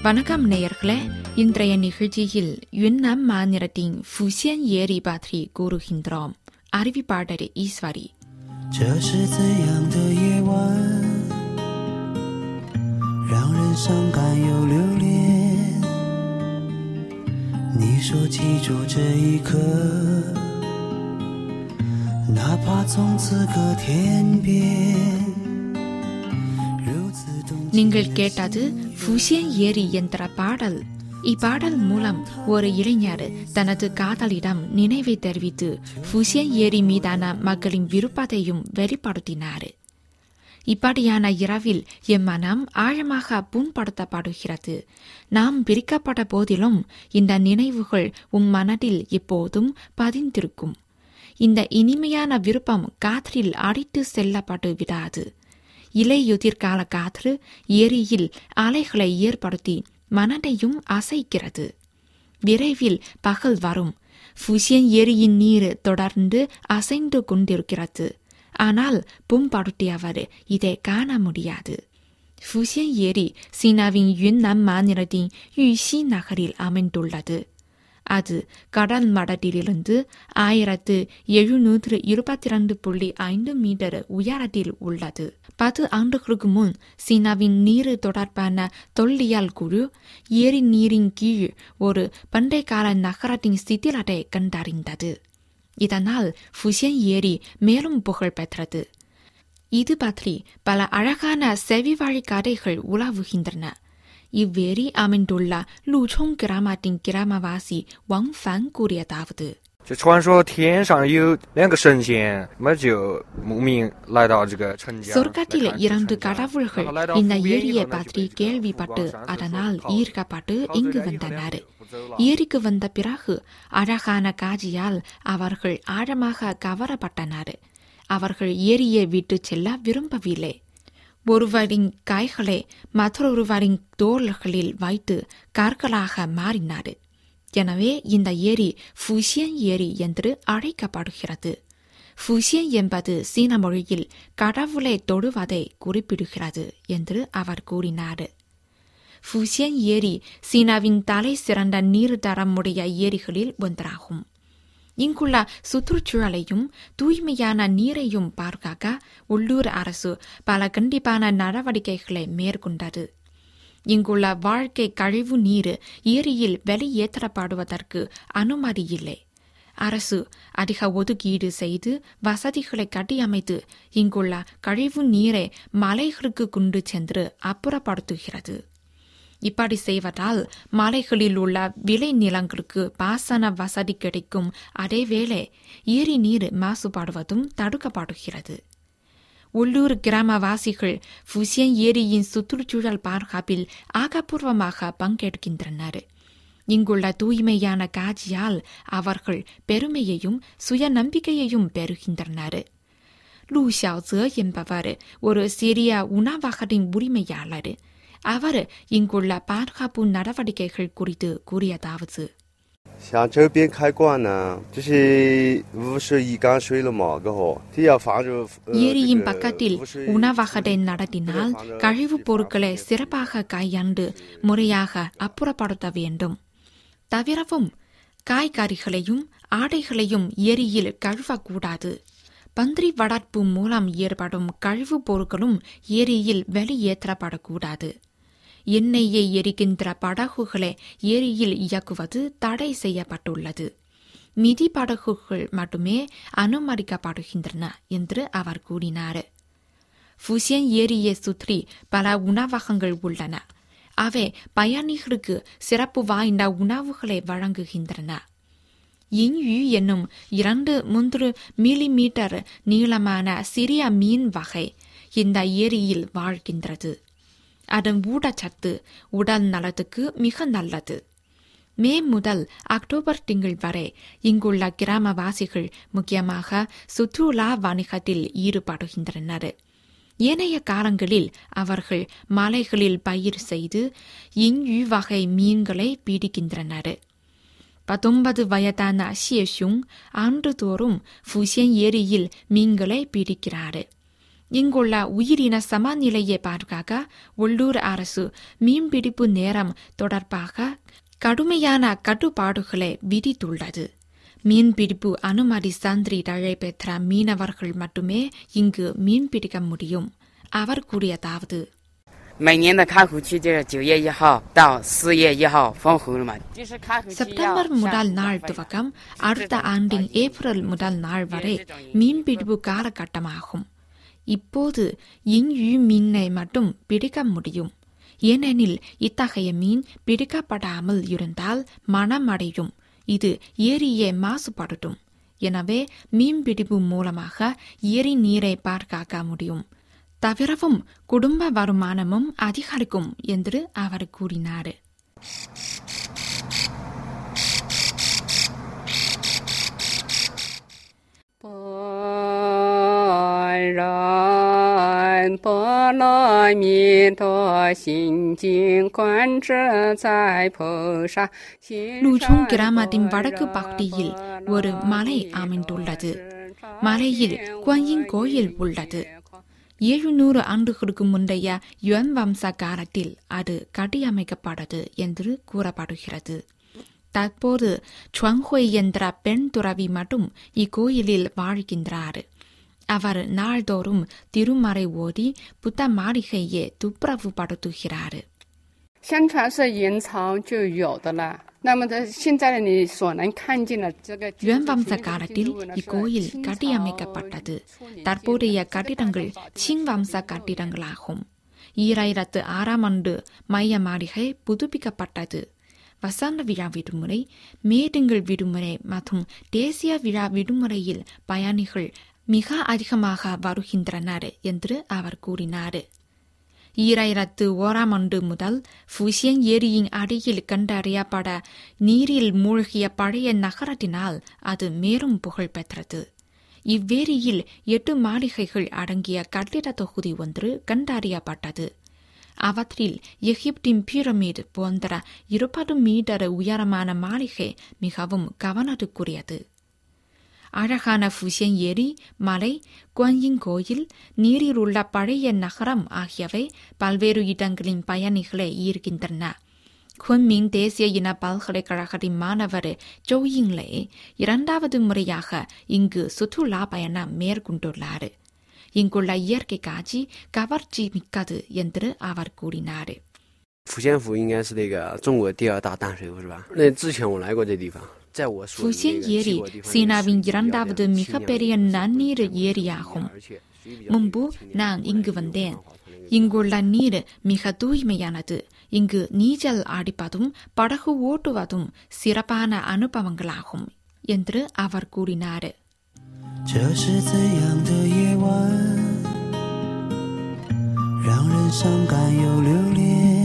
வணக்கம் நேயர்களே இன்றைய நிகழ்ச்சியில் யுன்னான் மாநிலத்தின் ஃபுசியன் ஏரி பற்றி கூறுகின்றோம் அறிவிப்பாளர் ஈஸ்வரி 这是怎样的夜晚，让人伤感又留恋。你说记住这一刻，哪怕从此隔天边。如此动情 நீங்கள் கேட்டது ஃபுசியன் ஏரி என்ற பாடல் இப்பாடல் மூலம் ஒரு இளைஞர் தனது காதலிடம் நினைவை தெரிவித்து ஃபுசியன் ஏரி மீதான மக்களின் விருப்பத்தையும் வெளிப்படுத்தினார் இப்படியான இரவில் எம் மனம் ஆழமாக புண்படுத்தப்படுகிறது நாம் பிரிக்கப்பட்ட போதிலும் இந்த நினைவுகள் உன் மனதில் எப்போதும் பதிந்திருக்கும் இந்த இனிமையான விருப்பம் காற்றில் அடித்து செல்லப்பட்டு விடாது இலையுதிர்கால காற்று ஏரியில் அலைகளை ஏற்படுத்தி மனதையும் அசைக்கிறது விரைவில் பகல் வரும் ஃபுசியன் ஏரியின் நீர் தொடர்ந்து அசைந்து கொண்டிருக்கிறது ஆனால் பும்படுத்தியவர் இதை காண முடியாது ஃபுசியன் ஏரி சீனாவின் யுன்னான் மாநிலத்தின் யுஷி நகரில் அமைந்துள்ளது அது கடல் மடத்திலிருந்து ஆயிரத்து எழுநூற்று இருபத்தி ரெண்டு புள்ளி ஐந்து மீட்டர் உயரத்தில் உள்ளது பத்து ஆண்டுகளுக்கு முன் சீனாவின் நீர் தொடர்பான தொல்லியல் குழு ஏரி நீரின் கீழ் ஒரு பண்டைக்கால நகரத்தின் சித்திலத்தை கண்டறிந்தது இதனால் ஃபுசியன் ஏரி மேலும் புகழ் பெற்றது இது பற்றி பல அழகான செவி வழி கதைகள் உலாவுகின்றன இவ்வேரி அமைந்துள்ள லூச்சோங் கிராமத்தின் கிராமவாசி வங் ஃபன் கூறியதாவது 就传说天上有两个神仙，那么就慕名来到这个陈家。 சொர்க்கத்தில் 来看 இரண்டு 陈家 கடவுள்கள் 然后来到 இந்த 福边以 ஏரியை 后呢， பற்றி 就被 கேள்விப்பட்டு 往山上 அதனால் 跑 ஈர்க்கப்பட்டு 跑 இங்கு 这边以后 வந்தனர் 两步走了 ஏரிக்கு வந்த பிறகு அழகான காட்சியால் அவர்கள் ஆழமாக கவரப்பட்டனர் அவர்கள் ஏரியை விட்டு செல்ல விரும்பவில்லை ஒருவரின் கைகளை மற்றொருவரின் தோள்களில் வைத்து கற்களாக மாறினார் எனவே இந்த ஏரி ஃபுசியன் ஏரி என்று அழைக்கப்படுகிறது ஃபுசியன் என்பது சீன மொழியில் கடவுளை தொடுவதை குறிப்பிடுகிறது என்று அவர் கூறினார் ஃபுசியன் ஏரி சீனாவின் தலை சிறந்த நீர் தரமுடைய ஏரிகளில் ஒன்றாகும் இங்குள்ள சுற்றுச்சூழலையும் தூய்மையான நீரையும் பாதுகாக்க உள்ளூர் அரசு பல கண்டிப்பான நடவடிக்கைகளை மேற்கொண்டது இங்குள்ள வாழ்க்கை கழிவு நீர் ஏரியில் வெளியேற்றப்படுவதற்கு அனுமதி இல்லை அரசு அதிக ஒதுக்கீடு செய்து வசதிகளை கட்டியமைத்து இங்குள்ள கழிவு நீரை மலைகளுக்கு கொண்டு சென்று அப்புறப்படுத்துகிறது இப்படி செய்வதால் மலைகளில் உள்ள விளை நிலங்களுக்கு பாசன வசதி கிடைக்கும் அதேவேளை ஏரி நீர் மாசுபடுவதும் தடுக்கப்படுகிறது உள்ளூர் கிராமவாசிகள் ஃபுசியன் ஏரியின் சுற்றுச்சூழல் பாதுகாப்பில் ஆக்கப்பூர்வமாக பங்கெடுக்கின்றனர் இங்குள்ள தூய்மையான காட்சியால் அவர்கள் பெருமையையும் சுய நம்பிக்கையையும் பெறுகின்றனர் லூ xiaoze என்பவர் ஒரு சிறிய உணவகத்தின் உரிமையாளர் அவர் இங்குள்ள பாதுகாப்பு நடவடிக்கைகள் குறித்து கூறியதாவது 像这边开馆呢，就是污水一缸水了嘛，过后它要放入。呃 ஏரியின் 这个 பக்கத்தில் 污水 உணவகத்தை நடத்தினால் கழிவுப் பொருட்களை சிறப்பாக கையாண்டு முறையாக அப்புறப்படுத்த வேண்டும் தவிரவும் காய்கறிகளையும் ஆடைகளையும் ஏரியில் கழுவக்கூடாது பன்றி வளர்ப்பு மூலம் ஏற்படும் கழிவுப் பொருட்களும் ஏரியில் வெளியேற்றப்படக்கூடாது எண்ணெயை எரிக்கின்ற படகுகளை ஏரியில் இயக்குவது தடை செய்யப்பட்டுள்ளது மிதி படகுகள் மட்டுமே அனுமதிக்கப்படுகின்றன என்று அவர் கூறினார் ஃபுசியன் ஏரியை சுற்றி பல உணவகங்கள் உள்ளன அவை பயணிகளுக்கு சிறப்பு வாய்ந்த உணவுகளை வழங்குகின்றன இன்யு என்னும் இரண்டு மூன்று மில்லிமீட்டர் நீளமான சிறிய மீன் வகை இந்த ஏரியில் வாழ்கின்றது அதன் ஊட்டச்சத்து உடல் நலத்துக்கு மிக நல்லது மே முதல் அக்டோபர் திங்கள் வரை இங்குள்ள கிராமவாசிகள் முக்கியமாக சுற்றுலா வணிகத்தில் ஈடுபடுகின்றனர் ஏனைய காலங்களில் அவர்கள் மலைகளில் பயிர் செய்து இன்யு வகை மீன்களை பிடிக்கின்றனர் பத்தொன்பது வயதான ஷியஷுங் ஆண்டுதோறும் ஃபுசியன் ஏரியில் மீன்களை பிடிக்கிறார் இங்குள்ள உயிரின சமநிலையை பாதுகாக்க உள்ளூர் அரசு மீன்பிடிப்பு நேரம் தொடர்பாக கடுமையான கட்டுப்பாடுகளை விதித்துள்ளது மீன்பிடிப்பு அனுமதி சான்றிதழை பெற்ற மீனவர்கள் மட்டுமே இங்கு மீன்பிடிக்க முடியும் அவர் கூறியதாவது 每年的开湖期就是九月一号到四月一号封湖了嘛，就是开湖期要 செப்டம்பர் முதல் நாள் துவக்கம் அடுத்த ஆண்டின் ஏப்ரல் முதல் நாள் வரை மீன்பிடிப்பு காலகட்டமாகும் இப்போது இங்கு மீனை மட்டும் பிடிக்க முடியும் ஏனெனில் இத்தகைய மீன் பிடிக்கப்படாமல் இருந்தால் மனமடையும் இது ஏரியை மாசுபடுத்தும் எனவே மீன்பிடிப்பு மூலமாக ஏரி நீரை பாதுகாக்க முடியும் தவிரவும் குடும்ப வருமானமும் அதிகரிக்கும் என்று அவர் கூறினார் 般然波罗蜜多心经观自在菩萨心 லூச்சோங் கிராமத்தின் வடக்கு பகுதியில் ஒரு மலை அமைந்துள்ளது மலையில் குவாயின் கோயில் உள்ளது ஏழுநூறு ஆண்டுகளுக்கு முந்தைய யுவன் வம்ச காலத்தில் அது கட்டியமைக்கப்பட்டது என்று கூறப்படுகிறது தற்போது சுவன்ஹுய் என்ற பெண் துறவி மட்டும் இக்கோயிலில் வாழ்கின்றார் அவர் நாள்தோறும் திருமறை ஓதி புத்த மாளிகையை துப்புரவுபடுத்துகிறார் 相传是元朝就有的了。那么的现在的你所能看见的这个 யுவன் வம்ச காலத்தில் இக்கோயில் கட்டியமைக்கப்பட்டது தற்போதைய கட்டிடங்கள் சிங் வம்ச கட்டிடங்களாகும் ஈராயிரத்து ஆறாம் ஆண்டு மைய மாளிகை புதுப்பிக்கப்பட்டது வசந்த விழா விடுமுறை மேடுங்கள் விடுமுறை மற்றும் தேசிய விழா விடுமுறையில் பயணிகள் மிக அதிகமாக வருகின்றனர் என்று அவர் கூறினார் ஈராயிரத்து ஓராம் ஆண்டு முதல் ஃபுசியன் ஏரியின் அடியில் கண்டறியப்பட நீரில் மூழ்கிய பழைய நகரத்தினால் அது மேலும் புகழ் பெற்றது இவ்வேரியில் எட்டு மாளிகைகள் அடங்கிய கட்டிட தொகுதி ஒன்று கண்டறியப்பட்டது அவற்றில் எகிப்தின் பிரமிட் போன்ற இருபது மீட்டர் உயரமான மாளிகை மிகவும் கவனத்துக்குரியது அழகான ஃபுசியன் ஏரி மலை குவாயின் கோயில் நீரில் உள்ள பழைய நகரம் ஆகியவை பல்வேறு இடங்களின் பயணிகளை ஈர்க்கின்றன குன்மிங் தேசிய இன பல்கலைக்கழகத்தின் மாணவர் ஜோயிங்லே இரண்டாவது முறையாக இங்கு சுற்றுலா பயணம் மேற்கொண்டுள்ளார் இங்குள்ள இயற்கை காட்சி கவர்ச்சி மிக்கது என்று அவர் கூறினார் 抚仙湖应该是那个中国第二大淡水湖是吧？那之前我来过这地方，在我属于 ஃபுசியன் 那个 ஏரி 去过地方 சீனாவின் 也是比较 இரண்டாவது 亮 மிகப்பெரிய 清亮的 நன்னீர் 水 ஏரியாகும் 而且水比较 முன்பு 清亮 நான் 后来 இங்கு 就有 வந்தேன் 黄花团那个 இங்குள்ள நீர் மிக தூய்மையானது இங்கு நீச்சல் அடிப்பதும் படகு ஓட்டுவதும் சிறப்பான அனுபவங்களாகும் என்று அவர் கூறினார் 这是怎样的夜晚，让人伤感又留恋。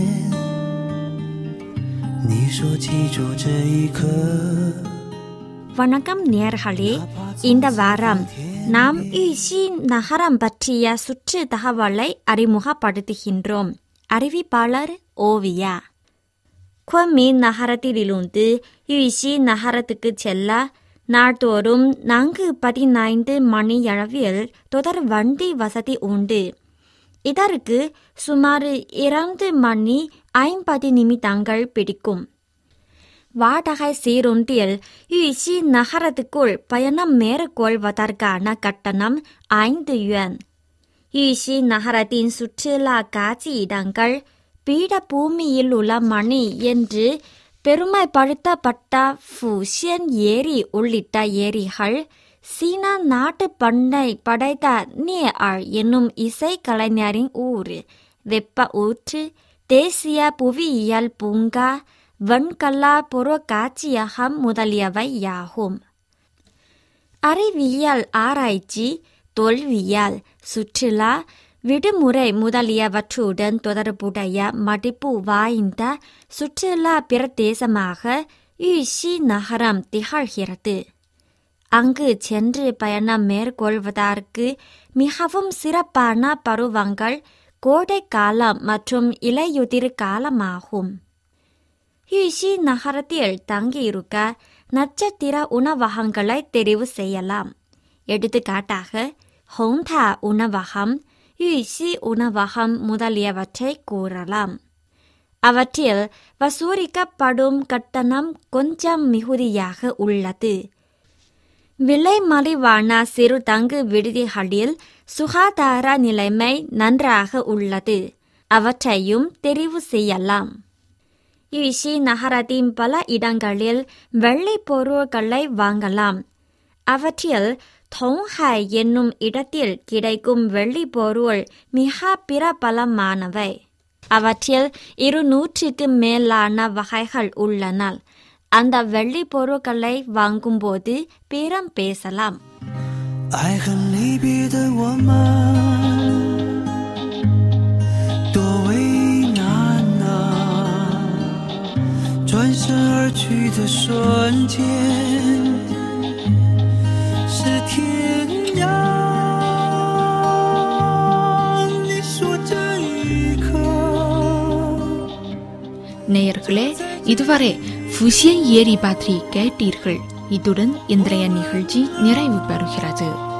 你说记住这一刻， வணக்கம் நேர்களே இந்த வாரம் நாம் ஈஷி நகரம் பற்றிய சுற்று தகவலை அறிமுகப்படுத்துகின்றோம் அறிவிப்பாளர் ஓவியா குவமின் நகரத்திலிருந்து ஈஷி நகரத்துக்கு செல்ல நாள்தோறும் நான்கு பதினைந்து மணியளவில் தொடர் வண்டி வசதி உண்டு இதற்கு சுமார் இரண்டு மணி ஐம்பது நிமிடங்கள் பிடிக்கும் வாடகை சீருந்தில் யூசி நகரத்துக்குள் பயணம் மேற்கொள்வதற்கான கட்டணம் ஐந்து யுவான் யூசி நகரத்தின் சுற்றுலா காட்சி இடங்கள் பீடபூமியில் உள்ள மணி என்று பெருமைப்படுத்தப்பட்ட ஃபுசியன் ஏரி உள்ளிட்ட ஏரிகள் சீனா நாட்டு பண்ணை படைத்த நியர் என்னும் இசை கலைஞரின் ஊர் வெப்ப ஊற்று தேசிய புவியியல் பூங்கா வெண்கல பொருட்காட்சியகம் முதலியவை யாகும் அறிவியல் ஆராய்ச்சி தொல்வியல் சுற்றுலா விடுமுறை முதலியவற்றுடன் தொடர்புடைய மதிப்பு வாய்ந்த சுற்றுலா பிரதேசமாக யூசி நகரம் திகழ்கிறது அங்கு சென்று பயணம் மேற்கொள்வதற்கு மிகவும் சிறப்பான பருவங்கள் கோடை காலம் மற்றும் இலையுதிர் காலமாகும் யூசி நகரத்தில் தங்கியிருக்க நட்சத்திர உணவகங்களை தெரிவு செய்யலாம் எடுத்துக்காட்டாக ஹோண்டா உணவகம் யுசி உணவகம் முதலியவற்றை கூறலாம் அவற்றில் வசூலிக்கப்படும் கட்டணம் கொஞ்சம் மிகுதியாக உள்ளது விலை மலிவான சிறு தங்கு விடுதிகளில் சுகாதார நிலைமை நன்றாக உள்ளது அவற்றையும் தெரிவு செய்யலாம் யுஷி நகரத்தின் பல இடங்களில் வெள்ளை பொருட்களை வாங்கலாம் அவற்றில் தொங்ஹாய் என்னும் இடத்தில் கிடைக்கும் வெள்ளி பொருள் மிக பிரபலமானவை அவற்றில் இருநூற்றுக்கு மேலான வகைகள் உள்ளன அந்த வெள்ளி பொருட்களை வாங்கும்போது பேரம் பேசலாம் 爱恨离别的我们，多为难啊！转身而去的瞬间，是天涯。你说这一刻。 நேயர்களே இதுவரை ஃபுசியன் ஏரி பற்றி கேட்டீர்கள் இத்துடன் இன்றைய நிகழ்ச்சி நிறைவு பெறுகிறது